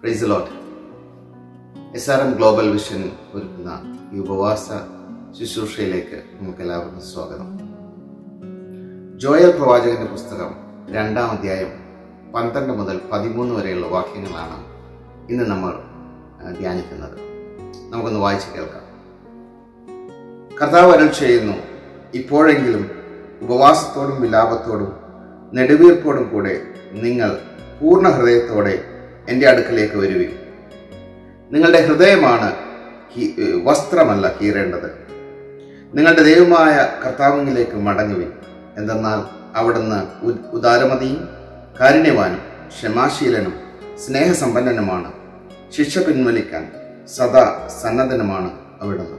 Price lot S R M global vision ഒരുക്കുന്ന ഈ ഉപവാസ ശുശ്രൂഷയിലേക്ക് നമുക്ക് എല്ലാവർക്കും സ്വാഗതം ജോയൽ പ്രവാചകന്റെ പുസ്തകം രണ്ടാം അധ്യായം പന്ത്രണ്ട് മുതൽ പതിമൂന്ന് വരെയുള്ള വാക്യങ്ങളാണ് ഇന്ന് നമ്മൾ ആ, ധ്യാനിക്കുന്നത് നമുക്കൊന്ന് വായിച്ച് കേൾക്കാം കർത്താവ് അരുൾ ചെയ്യുന്നു ഇപ്പോഴെങ്കിലും ഉപവാസത്തോടും വിലാപത്തോടും നെടുവീർപ്പോടും കൂടെ നിങ്ങൾ പൂർണ്ണ ഹൃദയത്തോടെ എൻ്റെ അടുക്കലേക്ക് വരുവിൻ നിങ്ങളുടെ ഹൃദയമാണ് കീ- ഏ, വസ്ത്രമല്ല കീറേണ്ടത് നിങ്ങളുടെ ദൈവമായ കർത്താവിലേക്ക് മടങ്ങുവിൻ എന്തെന്നാൽ അവിടുന്ന് ഉ- ഉദാരമതിയും കാരുണ്യവാനും ക്ഷമാശീലനും സ്നേഹസമ്പന്നനുമാണ് ശിക്ഷ പിൻവലിക്കാൻ സദാ സന്നദ്ധനുമാണ് അവിടുന്ന്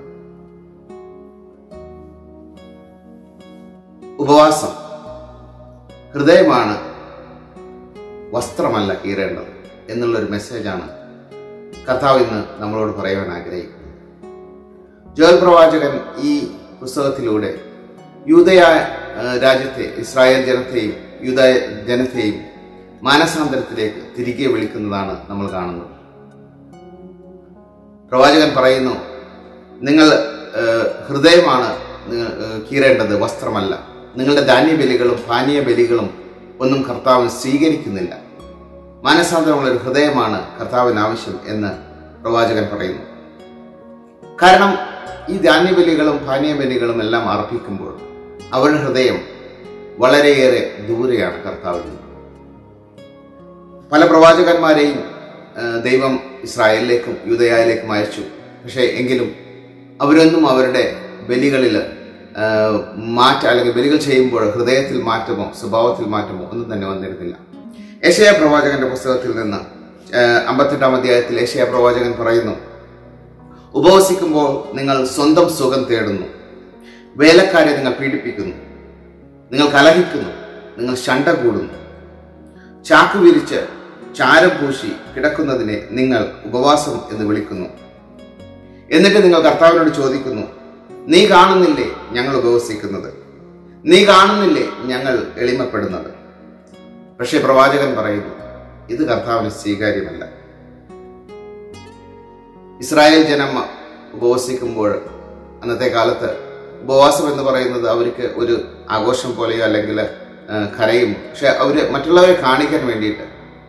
ഉപവാസം ഹൃദയമാണ് വസ്ത്രമല്ല കീറേണ്ടത് എന്നുള്ളൊരു മെസ്സേജാണ് കർത്താവ് ഇന്ന് നമ്മളോട് പറയാൻ ആഗ്രഹിക്കുന്നത് ജോൽ പ്രവാചകൻ ഈ പുസ്തകത്തിലൂടെ യൂതയ ആ, രാജ്യത്തെ ഇസ്രായേൽ ജനത്തെയും യൂത ജനത്തെയും മാനസാന്തരത്തിലേക്ക് തിരികെ വിളിക്കുന്നതാണ് നമ്മൾ കാണുന്നത് പ്രവാചകൻ പറയുന്നു നിങ്ങൾ ആ, ഹൃദയമാണ് നിങ്ങൾ, ആ, കീറേണ്ടത് വസ്ത്രമല്ല നിങ്ങളുടെ ധാന്യബലികളും പാനീയ ബലികളും ഒന്നും കർത്താവ് സ്വീകരിക്കുന്നില്ല മാനസാന്തരമുള്ള ഒരു ഹൃദയമാണ് കർത്താവിന് ആവശ്യം എന്ന് പ്രവാചകൻ പറയുന്നു കാരണം ഈ ധാന്യബലികളും പാനീയ ബലികളും എല്ലാം അർപ്പിക്കുമ്പോൾ അവരുടെ ഹൃദയം വളരെയേറെ ദൂരെയാണ് കർത്താവിൽ നിന്ന് പല പ്രവാചകന്മാരെയും ആ, ദൈവം ഇസ്രായേലിലേക്കും യൂതയായിലേക്കും അയച്ചു പക്ഷേ എങ്കിലും അവരൊന്നും അവരുടെ ബലികളിൽ ആ, മാറ്റ അല്ലെങ്കിൽ ബലികൾ ചെയ്യുമ്പോൾ ഹൃദയത്തിൽ മാറ്റമോ സ്വഭാവത്തിൽ മാറ്റമോ ഒന്നും തന്നെ വന്നിരുന്നില്ല ഏഷ്യ പ്രവാചകന്റെ പുസ്തകത്തിൽ നിന്ന് ആ, അമ്പത്തെട്ടാം അധ്യായത്തിൽ ഏഷ്യ പ്രവാചകൻ പറയുന്നു ഉപവസിക്കുമ്പോൾ നിങ്ങൾ സ്വന്തം സുഖം തേടുന്നു വേലക്കാരെ നിങ്ങൾ പീഡിപ്പിക്കുന്നു നിങ്ങൾ കലഹിക്കുന്നു നിങ്ങൾ ശണ്ട കൂടുന്നു ചാക്ക് വിരിച്ച് ചാരം പൂശി കിടക്കുന്നതിനെ നിങ്ങൾ ഉപവാസം എന്ന് വിളിക്കുന്നു എന്നിട്ട് നിങ്ങൾ കർത്താവിനോട് ചോദിക്കുന്നു നീ കാണുന്നില്ലേ ഞങ്ങൾ ഉപവസിക്കുന്നത് നീ കാണുന്നില്ലേ ഞങ്ങൾ എളിമപ്പെടുന്നത് പക്ഷേ പ്രവാചകൻ പറയുന്നു ഇത് കർത്താവിന് സ്വീകാര്യമല്ല ഇസ്രായേൽ ജനം ഉപവസിക്കുമ്പോൾ അന്നത്തെ കാലത്ത് ഉപവാസം എന്ന് പറയുന്നത് അവർക്ക് ഒരു ആഘോഷം പോലെയോ അല്ലെങ്കിൽ ആ, കരയും പക്ഷെ അവര് മറ്റുള്ളവരെ കാണിക്കാൻ വേണ്ടിയിട്ട്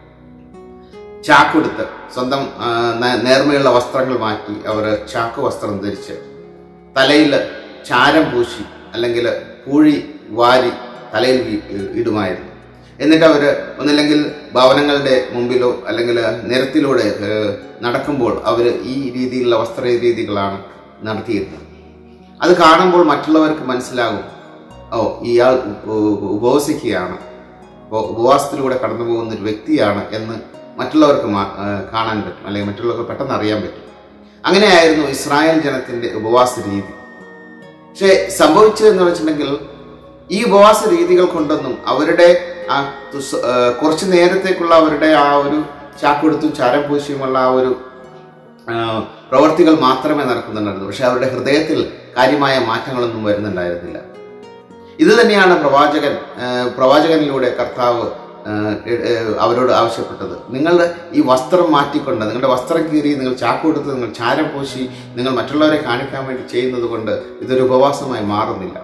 ചാക്കൊടുത്ത് സ്വന്തം ആ, നേ- നേർമയുള്ള വസ്ത്രങ്ങൾ മാറ്റി അവർ ചാക്ക് വസ്ത്രം ധരിച്ച് തലയിൽ ചാരം പൂശി അല്ലെങ്കിൽ പൂഴി വാരി തലയിൽ വി- ഇടുമായിരുന്നു എന്നിട്ട് അവർ ഒന്നില്ലെങ്കിൽ ഭവനങ്ങളുടെ മുമ്പിലോ അല്ലെങ്കിൽ നിരത്തിലൂടെ ഏഹ്, നടക്കുമ്പോൾ അവർ ഈ രീതിയിലുള്ള വസ്ത്ര രീതികളാണ് നടത്തിയിരുന്നത് അത് കാണുമ്പോൾ മറ്റുള്ളവർക്ക് മനസ്സിലാകും ഓ ഇയാൾ ഉ- ഉപവസിക്കുകയാണ് ഉപ- ഉപവാസത്തിലൂടെ കടന്നു പോകുന്ന ഒരു വ്യക്തിയാണ് എന്ന് മറ്റുള്ളവർക്ക് മാ- ആ, കാണാൻ പറ്റും അല്ലെങ്കിൽ മറ്റുള്ളവർക്ക് പെട്ടെന്ന് അറിയാൻ പറ്റും അങ്ങനെയായിരുന്നു ഇസ്രായേൽ ജനത്തിന്റെ ഉപവാസ രീതി പക്ഷെ സംഭവിച്ചത് എന്ന് വെച്ചിട്ടുണ്ടെങ്കിൽ ഈ ഉപവാസ രീതികൾ കൊണ്ടൊന്നും അവരുടെ ആ തുസ്- ആ, കുറച്ച് നേരത്തേക്കുള്ള അവരുടെ ആ ഒരു ചാക്കൊടുത്തും ചാരം പൂശിയുമുള്ള ആ ഒരു ആ, പ്രവർത്തികൾ മാത്രമേ നടക്കുന്നുണ്ടായിരുന്നു പക്ഷെ അവരുടെ ഹൃദയത്തിൽ കാര്യമായ മാറ്റങ്ങളൊന്നും വരുന്നുണ്ടായിരുന്നില്ല ഇത് തന്നെയാണ് പ്രവാചകൻ ആ, പ്രവാചകനിലൂടെ കർത്താവ് ആ, എ- എ, അവരോട് ആവശ്യപ്പെട്ടത് നിങ്ങളുടെ ഈ വസ്ത്രം മാറ്റിക്കൊണ്ട് നിങ്ങളുടെ വസ്ത്രം കീറി നിങ്ങൾ ചാക്കൊടുത്ത് നിങ്ങൾ ചാരം പൂശി നിങ്ങൾ മറ്റുള്ളവരെ കാണിക്കാൻ വേണ്ടി ചെയ്യുന്നത് കൊണ്ട് ഇതൊരു ഉപവാസമായി മാറുന്നില്ല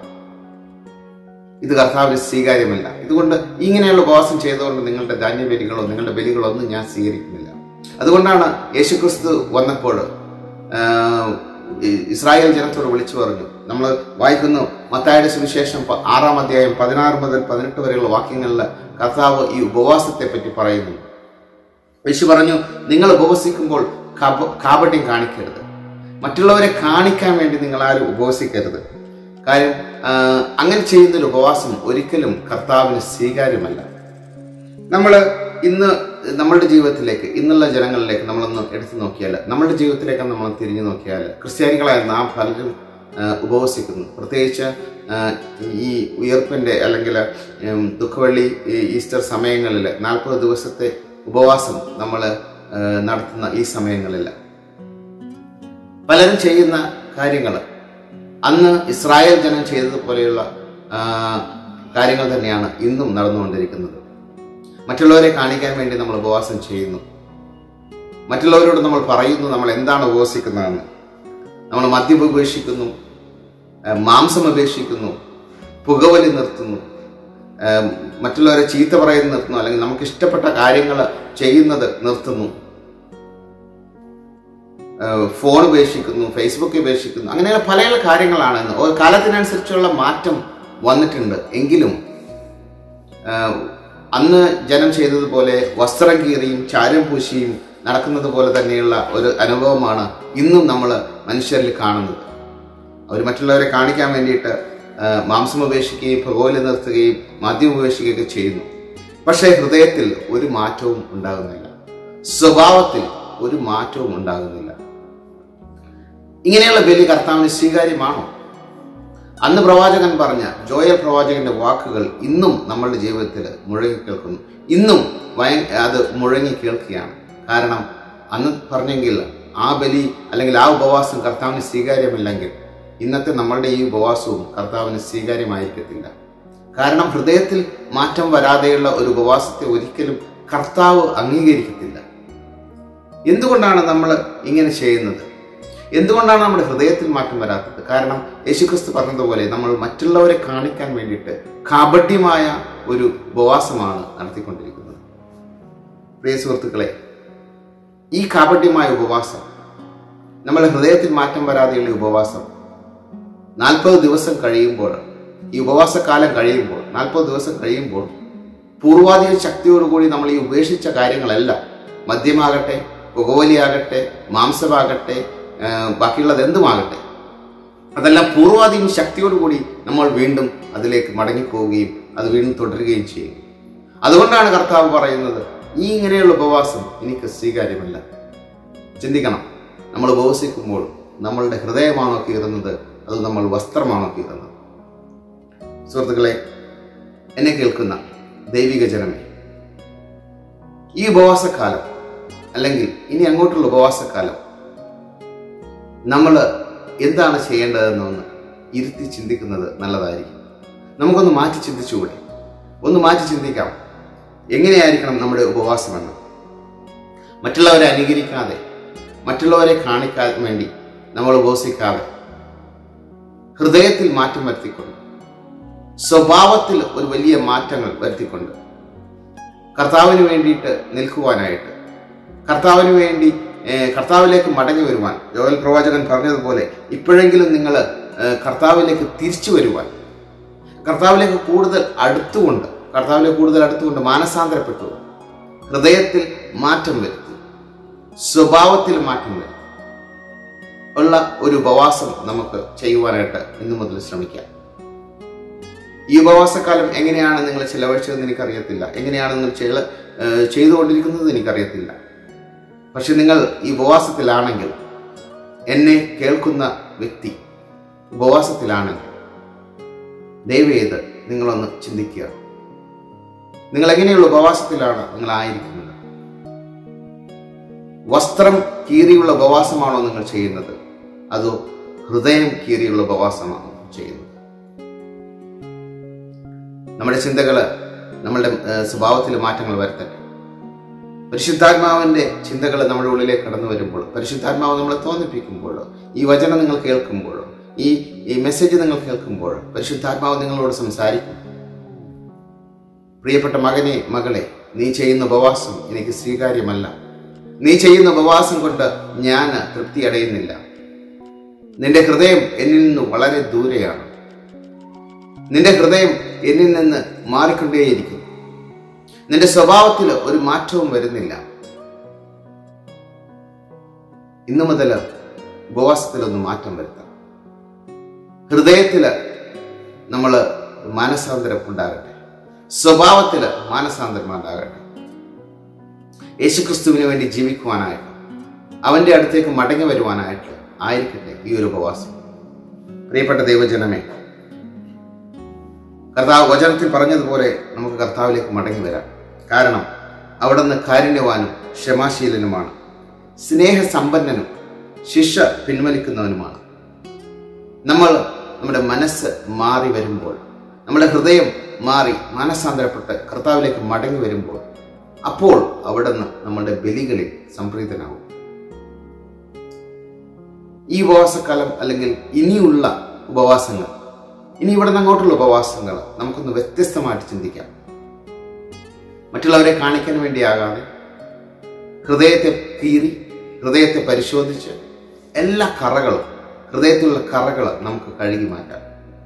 ഇത് കർത്താവിന് സ്വീകാര്യമല്ല ഇതുകൊണ്ട് ഇങ്ങനെയുള്ള ഉപവാസം ചെയ്തുകൊണ്ട് നിങ്ങളുടെ ധാന്യബലികളോ നിങ്ങളുടെ ബലികളോ ഒന്നും ഞാൻ സ്വീകരിക്കുന്നില്ല അതുകൊണ്ടാണ് യേശുക്രിസ്തു വന്നപ്പോൾ ആ, ഈ- ഇസ്രായേൽ ജനത്തോട് വിളിച്ചു പറഞ്ഞു നമ്മൾ വായിക്കുന്നു മത്തായുടെ സുവിശേഷം പ- ആറാം അധ്യായം പതിനാറ് മുതൽ പതിനെട്ട് വരെയുള്ള വാക്യങ്ങളിൽ കർത്താവ് ഈ ഉപവാസത്തെ പറ്റി പറയുന്നു യേശു പറഞ്ഞു നിങ്ങൾ ഉപവസിക്കുമ്പോൾ കാപ- കാപട്യം കാണിക്കരുത് മറ്റുള്ളവരെ കാണിക്കാൻ വേണ്ടി നിങ്ങൾ ആരും ഉപവസിക്കരുത് കാര്യം ആ, അങ്ങനെ ചെയ്യുന്നൊരു ഉപവാസം ഒരിക്കലും കർത്താവിന് സ്വീകാര്യമല്ല നമ്മൾ ഇന്ന് നമ്മളുടെ ജീവിതത്തിലേക്ക് ഇന്നുള്ള ജനങ്ങളിലേക്ക് നമ്മളൊന്ന് എടുത്തു നോക്കിയാൽ നമ്മളുടെ ജീവിതത്തിലേക്ക് നമ്മൾ തിരിഞ്ഞു നോക്കിയാൽ ക്രിസ്ത്യാനികളായ നാം പലരും ആ, ഉപവസിക്കുന്നു പ്രത്യേകിച്ച് ആ, ഈ ഉയർപ്പിൻ്റെ അല്ലെങ്കിൽ ഉം, ദുഃഖവെള്ളി ഈ ഈസ്റ്റർ സമയങ്ങളിൽ നാൽപ്പത് ദിവസത്തെ ഉപവാസം നമ്മൾ നടത്തുന്ന ഈ സമയങ്ങളിൽ പലരും ചെയ്യുന്ന കാര്യങ്ങൾ അന്ന് ഇസ്രായേൽ ജനം ചെയ്തതുപോലെയുള്ള ആ, കാര്യങ്ങൾ തന്നെയാണ് ഇന്നും നടന്നുകൊണ്ടിരിക്കുന്നത് മറ്റുള്ളവരെ കാണിക്കാൻ വേണ്ടി നമ്മൾ ഉപവാസം ചെയ്യുന്നു മറ്റുള്ളവരോട് നമ്മൾ പറയുന്നു നമ്മൾ എന്താണ് ഉപവസിക്കുന്നതെന്ന് നമ്മൾ മദ്യം ഉപേക്ഷിക്കുന്നു ഏഹ് മാംസം ഉപേക്ഷിക്കുന്നു പുകവലി നിർത്തുന്നു ഏഹ് മറ്റുള്ളവരെ ചീത്ത പറയുന്നത് നിർത്തുന്നു അല്ലെങ്കിൽ നമുക്ക് ഇഷ്ടപ്പെട്ട കാര്യങ്ങൾ ചെയ്യുന്നത് നിർത്തുന്നു ഏഹ് ഫോൺ ഉപേക്ഷിക്കുന്നു ഫേസ്ബുക്ക് ഉപേക്ഷിക്കുന്നു അങ്ങനെയുള്ള പല പല കാര്യങ്ങളാണ് ഇന്ന്. ഓ- കാലത്തിനനുസരിച്ചുള്ള മാറ്റം വന്നിട്ടുണ്ട് എങ്കിലും ഏഹ് അന്ന് ജനം ചെയ്തതുപോലെ വസ്ത്രം കീറിയും ചാരം പൂശിയും നടക്കുന്നത് പോലെ തന്നെയുള്ള ഒരു അനുഭവമാണ് ഇന്നും നമ്മൾ മനുഷ്യരിൽ കാണുന്നത് അവർ മറ്റുള്ളവരെ കാണിക്കാൻ വേണ്ടിയിട്ട് ഏഹ് മാംസം ഉപേക്ഷിക്കുകയും ഭഗവലി നിർത്തുകയും മദ്യം ഉപേക്ഷിക്കുകയൊക്കെ ചെയ്യുന്നു പക്ഷേ ഹൃദയത്തിൽ ഒരു മാറ്റവും ഉണ്ടാകുന്നില്ല സ്വഭാവത്തിൽ ഒരു മാറ്റവും ഉണ്ടാകുന്നില്ല ഇങ്ങനെയുള്ള ബലി കർത്താവിന് സ്വീകാര്യമാണോ അന്ന് പ്രവാചകൻ പറഞ്ഞ ജോയൽ പ്രവാചകന്റെ വാക്കുകൾ ഇന്നും നമ്മളുടെ ജീവിതത്തിൽ മുഴങ്ങി കേൾക്കുന്നു ഇന്നും വയ അത് മുഴങ്ങി കേൾക്കുകയാണ് കാരണം അന്ന് പറഞ്ഞെങ്കിൽ ആ ബലി അല്ലെങ്കിൽ ആ ഉപവാസം കർത്താവിന് സ്വീകാര്യമല്ലെങ്കിൽ ഇന്നത്തെ നമ്മളുടെ ഈ ഉപവാസവും കർത്താവിന് സ്വീകാര്യമായിരിക്കത്തില്ല കാരണം ഹൃദയത്തിൽ മാറ്റം വരാതെയുള്ള ഒരു ഉപവാസത്തെ ഒരിക്കലും കർത്താവ് അംഗീകരിക്കത്തില്ല എന്തുകൊണ്ടാണ് നമ്മൾ ഇങ്ങനെ ചെയ്യുന്നത് എന്തുകൊണ്ടാണ് നമ്മുടെ ഹൃദയത്തിൽ മാറ്റം വരാത്തത് കാരണം യേശുക്രിസ്തു പറഞ്ഞതുപോലെ നമ്മൾ മറ്റുള്ളവരെ കാണിക്കാൻ വേണ്ടിയിട്ട് കാപട്യമായ ഒരു ഉപവാസമാണ് നടത്തിക്കൊണ്ടിരിക്കുന്നത് പ്രിയ സുഹൃത്തുക്കളെ ഈ കാപട്യമായ ഉപവാസം നമ്മുടെ ഹൃദയത്തിൽ മാറ്റം വരാതെയുള്ള ഈ ഉപവാസം നാൽപ്പത് ദിവസം കഴിയുമ്പോൾ ഈ ഉപവാസകാലം കഴിയുമ്പോൾ നാൽപ്പത് ദിവസം കഴിയുമ്പോൾ പൂർവാധിക ശക്തിയോടുകൂടി നമ്മൾ ഈ ഉപേക്ഷിച്ച കാര്യങ്ങളെല്ലാം മദ്യമാകട്ടെ പുകവലിയാകട്ടെ മാംസമാകട്ടെ ആ, ബാക്കിയുള്ളത് എന്തുമാകട്ടെ അതെല്ലാം പൂർവാധികം ശക്തിയോടുകൂടി നമ്മൾ വീണ്ടും അതിലേക്ക് മടങ്ങിപ്പോവുകയും അത് വീണ്ടും തുടരുകയും ചെയ്യും അതുകൊണ്ടാണ് കർത്താവ് പറയുന്നത് ഈ ഇങ്ങനെയുള്ള ഉപവാസം എനിക്ക് സ്വീകാര്യമല്ല ചിന്തിക്കണം നമ്മൾ ഉപവസിക്കുമ്പോൾ നമ്മളുടെ ഹൃദയമാണോ കീറുന്നത് അത് നമ്മൾ വസ്ത്രമാണോ കീറുന്നത് സുഹൃത്തുക്കളെ എന്നെ കേൾക്കുന്ന ദൈവിക ജനമേ ഈ ഉപവാസക്കാലം അല്ലെങ്കിൽ ഇനി അങ്ങോട്ടുള്ള ഉപവാസക്കാലം നമ്മൾ എന്താണ് ചെയ്യേണ്ടതെന്നൊന്ന് ഇരുത്തി ചിന്തിക്കുന്നത് നല്ലതായിരിക്കും നമുക്കൊന്ന് മാറ്റി ചിന്തിച്ചുകൂടെ ഒന്ന് മാറ്റി ചിന്തിക്കാം എങ്ങനെയായിരിക്കണം നമ്മുടെ ഉപവാസമെന്ന് മറ്റുള്ളവരെ അനുകരിക്കാതെ മറ്റുള്ളവരെ കാണിക്കാൻ വേണ്ടി നമ്മൾ ഉപവസിക്കാതെ ഹൃദയത്തിൽ മാറ്റം വരുത്തിക്കൊണ്ട് സ്വഭാവത്തിൽ ഒരു വലിയ മാറ്റങ്ങൾ വരുത്തിക്കൊണ്ട് കർത്താവിന് വേണ്ടിയിട്ട് നിൽക്കുവാനായിട്ട് കർത്താവിന് വേണ്ടി ഏഹ്, കർത്താവിലേക്ക് മടങ്ങി വരുവാൻ ജോയൽ പ്രവാചകൻ പറഞ്ഞതുപോലെ ഇപ്പോഴെങ്കിലും നിങ്ങൾ കർത്താവിലേക്ക് തിരിച്ചു വരുവാൻ കർത്താവിലേക്ക് കൂടുതൽ അടുത്തുകൊണ്ട് കർത്താവിലേക്ക് കൂടുതൽ അടുത്തുകൊണ്ട് മാനസാന്തരപ്പെട്ടു ഹൃദയത്തിൽ മാറ്റം വരുത്തി സ്വഭാവത്തിൽ മാറ്റം വരുത്തി ഉള്ള ഒരു ഉപവാസം നമുക്ക് ചെയ്യുവാനായിട്ട് ഇന്നു മുതൽ ശ്രമിക്കാം ഈ ഉപവാസക്കാലം എങ്ങനെയാണ് നിങ്ങൾ ചിലവഴിച്ചതെന്ന് എനിക്കറിയത്തില്ല എങ്ങനെയാണ് നിങ്ങൾ ചെയ്ത ഏഹ് ചെയ്തുകൊണ്ടിരിക്കുന്നത് എനിക്കറിയത്തില്ല പക്ഷെ നിങ്ങൾ ഈ ഉപവാസത്തിലാണെങ്കിൽ എന്നെ കേൾക്കുന്ന വ്യക്തി ഉപവാസത്തിലാണെങ്കിൽ ദയവേത് നിങ്ങളൊന്ന് ചിന്തിക്കുക നിങ്ങൾ എങ്ങനെയുള്ള ഉപവാസത്തിലാണ് നിങ്ങൾ ആയിരിക്കുന്നത് വസ്ത്രം കീറിയുള്ള ഉപവാസമാണോ നിങ്ങൾ ചെയ്യുന്നത് അതോ ഹൃദയം കീറിയുള്ള ഉപവാസമാണോ ചെയ്യുന്നത് നമ്മുടെ ചിന്തകള് നമ്മളുടെ ഏഹ്, സ്വഭാവത്തിൽ മാറ്റങ്ങൾ വരുത്തട്ടെ പരിശുദ്ധാത്മാവിന്റെ ചിന്തകൾ നമ്മുടെ ഉള്ളിലേക്ക് കടന്നു വരുമ്പോൾ പരിശുദ്ധാത്മാവ് നമ്മളെ തോന്നിപ്പിക്കുമ്പോഴോ ഈ വചനം നിങ്ങൾ കേൾക്കുമ്പോഴോ ഈ ഈ മെസ്സേജ് നിങ്ങൾ കേൾക്കുമ്പോഴോ പരിശുദ്ധാത്മാവ് നിങ്ങളോട് സംസാരിക്കും പ്രിയപ്പെട്ട മകനെ മകളെ നീ ചെയ്യുന്ന ഉപവാസം എനിക്ക് സ്വീകാര്യമല്ല നീ ചെയ്യുന്ന ഉപവാസം കൊണ്ട് ഞാൻ തൃപ്തി അടയുന്നില്ല നിന്റെ ഹൃദയം എന്നിൽ നിന്ന് വളരെ ദൂരെയാണ് നിന്റെ ഹൃദയം എന്നിൽ നിന്ന് മാറിക്കൊണ്ടേയിരിക്കുന്നു നിന്റെ സ്വഭാവത്തിൽ ഒരു മാറ്റവും വരുന്നില്ല ഇന്നു മുതൽ ഉപവാസത്തിലൊന്ന് മാറ്റം വരുത്താം ഹൃദയത്തില് നമ്മൾ മാനസാന്തരം ഉണ്ടാകട്ടെ സ്വഭാവത്തില് മാനസാന്തരം ഉണ്ടാകട്ടെ യേശുക്രിസ്തുവിന് വേണ്ടി ജീവിക്കുവാനായിട്ട് അവന്റെ അടുത്തേക്ക് മടങ്ങി വരുവാനായിട്ട് ആയിരിക്കട്ടെ ഈ ഒരു ഉപവാസം പ്രിയപ്പെട്ട ദൈവജനമേ കർത്താവ് വചനത്തിൽ പറഞ്ഞതുപോലെ നമുക്ക് കർത്താവിലേക്ക് മടങ്ങി വരാം കാരണം അവിടുന്ന് കാരുണ്യവാനും ക്ഷമാശീലനുമാണ് സ്നേഹസമ്പന്നനും ശിക്ഷ പിൻവലിക്കുന്നവനുമാണ് നമ്മൾ നമ്മുടെ മനസ്സ് മാറി വരുമ്പോൾ നമ്മുടെ ഹൃദയം മാറി മാനസാന്തരപ്പെട്ട് കർത്താവിലേക്ക് മടങ്ങി വരുമ്പോൾ അപ്പോൾ അവിടുന്ന് നമ്മുടെ ബലികളിൽ സംപ്രീതനാകും ഈ ഉപവാസക്കാലം അല്ലെങ്കിൽ ഇനിയുള്ള ഉപവാസങ്ങൾ ഇനി ഇവിടെ നിന്ന് അങ്ങോട്ടുള്ള ഉപവാസങ്ങൾ നമുക്കൊന്ന് വ്യത്യസ്തമായിട്ട് ചിന്തിക്കാം മറ്റുള്ളവരെ കാണിക്കാൻ വേണ്ടിയാകാതെ ഹൃദയത്തെ കീറി ഹൃദയത്തെ പരിശോധിച്ച് എല്ലാ കറകളും ഹൃദയത്തിലുള്ള കറകൾ നമുക്ക് കഴുകി മാറ്റാം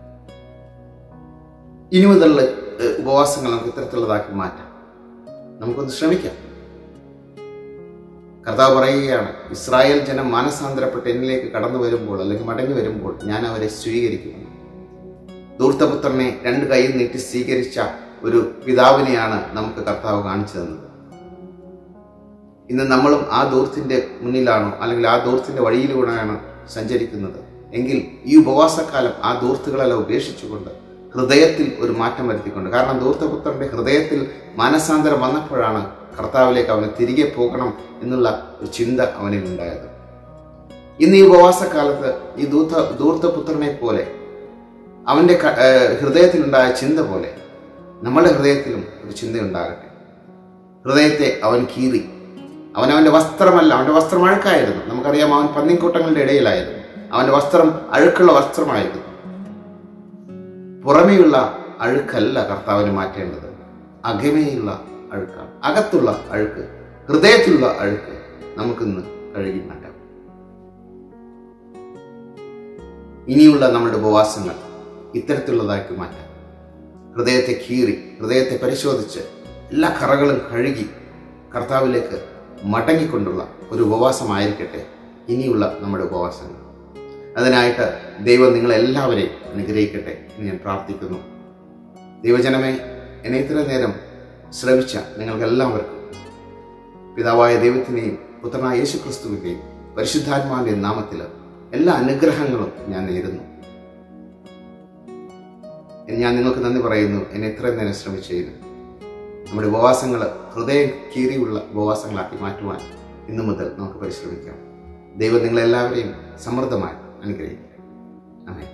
ഇനി മുതലുള്ള ഏഹ്, ഉപവാസങ്ങൾ നമുക്ക് ഇത്തരത്തിലുള്ളതാക്കി മാറ്റാം നമുക്കൊന്ന് ശ്രമിക്കാം കർത്താവ് പറയുകയാണ് ഇസ്രായേൽ ജനം മാനസാന്തരപ്പെട്ട് എന്നിലേക്ക് കടന്നു വരുമ്പോൾ അല്ലെങ്കിൽ മടങ്ങി വരുമ്പോൾ ഞാൻ അവരെ സ്വീകരിക്കുമെന്ന് ദൂർത്തപുത്രനെ രണ്ട് കൈയിൽ നീട്ടി സ്വീകരിച്ച ഒരു പിതാവിനെയാണ് നമുക്ക് കർത്താവ് കാണിച്ചു തന്നത് ഇന്ന് നമ്മളും ആ ദൂർത്തിന്റെ മുന്നിലാണോ അല്ലെങ്കിൽ ആ ദൂർത്തിന്റെ വഴിയിലൂടെയാണ് സഞ്ചരിക്കുന്നത് എങ്കിൽ ഈ ഉപവാസക്കാലം ആ ദൂർത്തുകളെല്ലാം ഉപേക്ഷിച്ചുകൊണ്ട് ഹൃദയത്തിൽ ഒരു മാറ്റം വരുത്തിക്കൊണ്ട് കാരണം ദൂർത്തപുത്രന്റെ ഹൃദയത്തിൽ മാനസാന്തരം വന്നപ്പോഴാണ് കർത്താവിലേക്ക് അവന് തിരികെ പോകണം എന്നുള്ള ഒരു ചിന്ത അവനിൽ ഉണ്ടായത് ഇന്ന് ഈ ഉപവാസക്കാലത്ത് ഈ ദൂത്ത ദൂർത്തപുത്രനെ പോലെ അവന്റെ ക- ഏഹ് ഹൃദയത്തിലുണ്ടായ ചിന്ത പോലെ നമ്മുടെ ഹൃദയത്തിലും ഒരു ചിന്തയുണ്ടാകട്ടെ ഹൃദയത്തെ അവൻ കീറി അവൻ അവന്റെ വസ്ത്രമല്ല അവന്റെ വസ്ത്രം അഴുക്കായിരുന്നു നമുക്കറിയാം അവൻ പന്നിക്കൂട്ടങ്ങളുടെ ഇടയിലായിരുന്നു അവന്റെ വസ്ത്രം അഴുക്കുള്ള വസ്ത്രമായിരുന്നു പുറമേയുള്ള അഴുക്കല്ല കർത്താവിന് മാറ്റേണ്ടത് അകമേയുള്ള അഴുക്കാണ് അകത്തുള്ള അഴുക്ക് ഹൃദയത്തിലുള്ള അഴുക്ക് നമുക്കിന്ന് കഴുകി മാറ്റാം ഇനിയുള്ള നമ്മുടെ ഉപവാസങ്ങൾ ഇത്തരത്തിലുള്ളതാക്കി മാറ്റാം ഹൃദയത്തെ കീറി ഹൃദയത്തെ പരിശോധിച്ച് എല്ലാ കറകളും കഴുകി കർത്താവിലേക്ക് മടങ്ങിക്കൊണ്ടുള്ള ഒരു ഉപവാസമായിരിക്കട്ടെ ഇനിയുള്ള നമ്മുടെ ഉപവാസങ്ങൾ അതിനായിട്ട് ദൈവം നിങ്ങളെല്ലാവരെയും അനുഗ്രഹിക്കട്ടെ എന്ന് ഞാൻ പ്രാർത്ഥിക്കുന്നു ദൈവജനമേ എന്നെ ഇത്ര നേരം ശ്രവിച്ച നിങ്ങൾക്കെല്ലാവർക്കും പിതാവായ ദൈവത്തിനെയും പുത്രനായ യേശു ക്രിസ്തുവിൻ്റെയും പരിശുദ്ധാത്മാവിൻ്റെയും നാമത്തിൽ എല്ലാ അനുഗ്രഹങ്ങളും ഞാൻ നേരുന്നു ഞാൻ നിങ്ങൾക്ക് നന്ദി പറയുന്നു എന്നെ ഇത്രയും നേരം ശ്രമിച്ചതിന് നമ്മുടെ ഉപവാസങ്ങൾ ഹൃദയം കീറിയുള്ള ഉപവാസങ്ങളാക്കി മാറ്റുവാൻ ഇന്നു മുതൽ നമുക്ക് പരിശ്രമിക്കാം ദൈവം നിങ്ങളെല്ലാവരെയും സമൃദ്ധമായി അനുഗ്രഹിക്കും അമേ